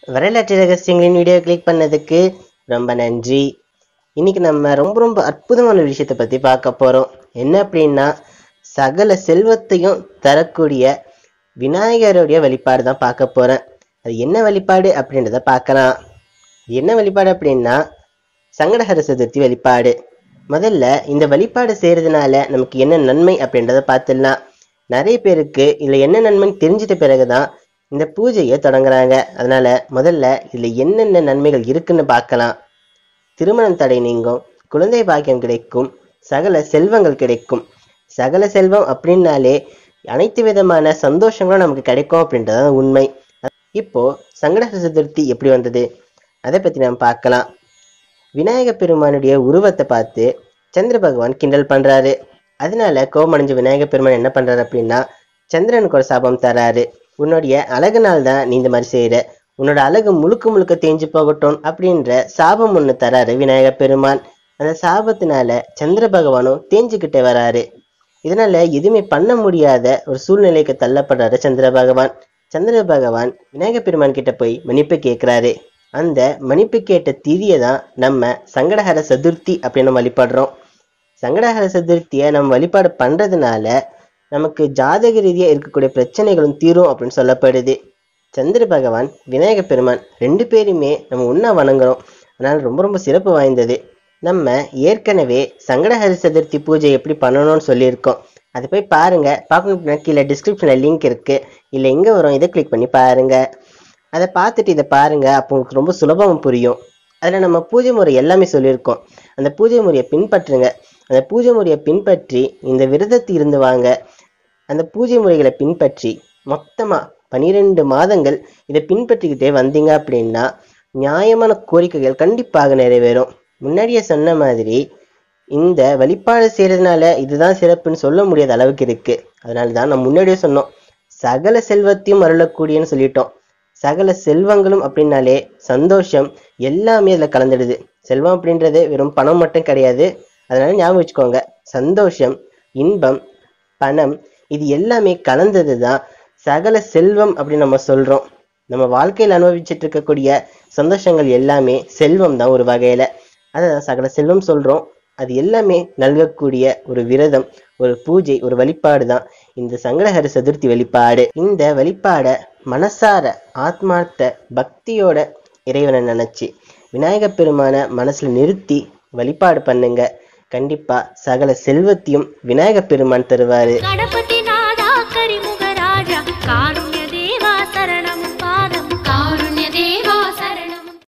வரலாற்று ரகசியங்களின் video click பண்ணதுக்கு ரொம்ப நன்றி இன்னைக்கு நம்ம ரொம்ப ரொம்ப அற்புதமான ஒரு விஷயத்தை பற்றி பார்க்க போகிறோம் என்ன அப்படின்னா சகல செல்வத்தையும் தரக்கூடிய விநாயகருடைய வழிபாடு தான் பார்க்க போகிறேன் அது என்ன வழிபாடு அப்படின்றத பார்க்கலாம் என்ன வழிபாடு அப்படின்னா சங்கடஹர சதுர்த்தி வழிபாடு முதல்ல இந்த வழிபாடு செய்கிறதுனால நமக்கு என்ன நன்மை அப்படின்றத பார்த்துடலாம் நிறைய பேருக்கு இதில் என்ன நன்மைன்னு தெரிஞ்சிட்ட பிறகு தான் இந்த பூஜையை தொடங்குறாங்க அதனால முதல்ல இதில் என்னென்ன நன்மைகள் இருக்குன்னு பார்க்கலாம் திருமணம் தடை நீங்கும் குழந்தை பாக்கியம் கிடைக்கும் சகல செல்வங்கள் கிடைக்கும் சகல செல்வம் அப்படின்னாலே அனைத்து விதமான சந்தோஷங்களும் நமக்கு கிடைக்கும் அப்படின்றது தான் உண்மை இப்போ சங்கடஹர சதுர்த்தி எப்படி வந்தது அதை பற்றி நம்ம பார்க்கலாம் விநாயக பெருமானுடைய உருவத்தை பார்த்து சந்திர பகவான் கிண்டல் பண்றாரு அதனால கோபமடைஞ்ச விநாயக பெருமான் என்ன பண்றாரு அப்படின்னா சந்திரனுக்கு ஒரு சாபம் தராரு உன்னுடைய அழகுனால் தான் நீ இந்த மாதிரி செய்யற உன்னோட அழகு முழுக்க முழுக்க தேஞ்சு போகட்டும் அப்படின்ற சாபம் ஒன்று தராரு விநாயக பெருமான் அந்த சாபத்தினால சந்திர பகவானும் தேஞ்சுக்கிட்டே வராரு இதனால எதுவுமே பண்ண முடியாத ஒரு சூழ்நிலைக்கு தள்ளப்படுறாரு சந்திர பகவான் சந்திர பகவான் விநாயக பெருமான் கிட்ட போய் மன்னிப்பு கேட்கிறாரு அந்த மன்னிப்பு கேட்ட திதியை தான் நம்ம சங்கடஹர சதுர்த்தி அப்படின்னு நம்ம வழிபடுறோம் சங்கடஹர சதுர்த்தியை நம்ம வழிபாடு பண்றதுனால நமக்கு ஜாதக ரீதியா இருக்கக்கூடிய பிரச்சனைகளும் தீரும் அப்படின்னு சொல்லப்படுது சந்திர பகவான் விநாயக பெருமான் ரெண்டு பேருமே நம்ம ஒன்றா வணங்குறோம் அதனால ரொம்ப ரொம்ப சிறப்பு வாய்ந்தது நம்ம ஏற்கனவே சங்கடஹர சதுர்த்தி பூஜை எப்படி பண்ணணும்னு சொல்லியிருக்கோம் அதை போய் பாருங்க பார்க்கணும் அப்படின்னா கீழே டிஸ்கிரிப்ஷனில் லிங்க் இருக்கு இல்லை எங்கே வரும் இதை கிளிக் பண்ணி பாருங்க அதை பார்த்துட்டு இதை பாருங்க அப்போ உங்களுக்கு ரொம்ப சுலபமாக புரியும் அதில் நம்ம பூஜை முறை எல்லாமே சொல்லியிருக்கோம் அந்த பூஜை முறையை பின்பற்றுங்க அந்த பூஜை முறையை பின்பற்றி இந்த விரதத்தை இருந்து வாங்க அந்த பூஜை முறைகளை பின்பற்றி மொத்தமாக பனிரெண்டு மாதங்கள் இதை பின்பற்றிக்கிட்டே வந்தீங்க அப்படின்னா நியாயமான கோரிக்கைகள் கண்டிப்பாக நிறைவேறும் முன்னாடியே சொன்ன மாதிரி இந்த வழிபாடு செய்யறதுனால இதுதான் சிறப்புன்னு சொல்ல முடியாத அளவுக்கு இருக்கு அதனால தான் நம்ம முன்னாடியே சொன்னோம் சகல செல்வத்தையும் அருளக்கூடியன்னு சொல்லிட்டோம் சகல செல்வங்களும் அப்படின்னாலே சந்தோஷம் எல்லாமே அதில் கலந்துடுது செல்வம் அப்படின்றது வெறும் பணம் மட்டும் கிடையாது அதனால ஞாபகம் வச்சுக்கோங்க சந்தோஷம் இன்பம் பணம் இது எல்லாமே கலந்தது தான் சகல செல்வம் அப்படின்னு நம்ம சொல்றோம் நம்ம வாழ்க்கையில் அனுபவிச்சுட்டு இருக்கக்கூடிய சந்தோஷங்கள் எல்லாமே செல்வம் தான் ஒரு வகையில அதான் சகல செல்வம் சொல்றோம் அது எல்லாமே நல்கக்கூடிய ஒரு விரதம் ஒரு பூஜை ஒரு வழிபாடு தான் இந்த சங்கடஹர சதுர்த்தி வழிபாடு இந்த வழிபாடை மனசார ஆத்மார்த்த பக்தியோட இறைவனை நினைச்சு விநாயக பெருமான மனசுல நிறுத்தி வழிபாடு பண்ணுங்க கண்டிப்பா சகல செல்வத்தையும் விநாயக பெருமான் தருவாரு கடப்பு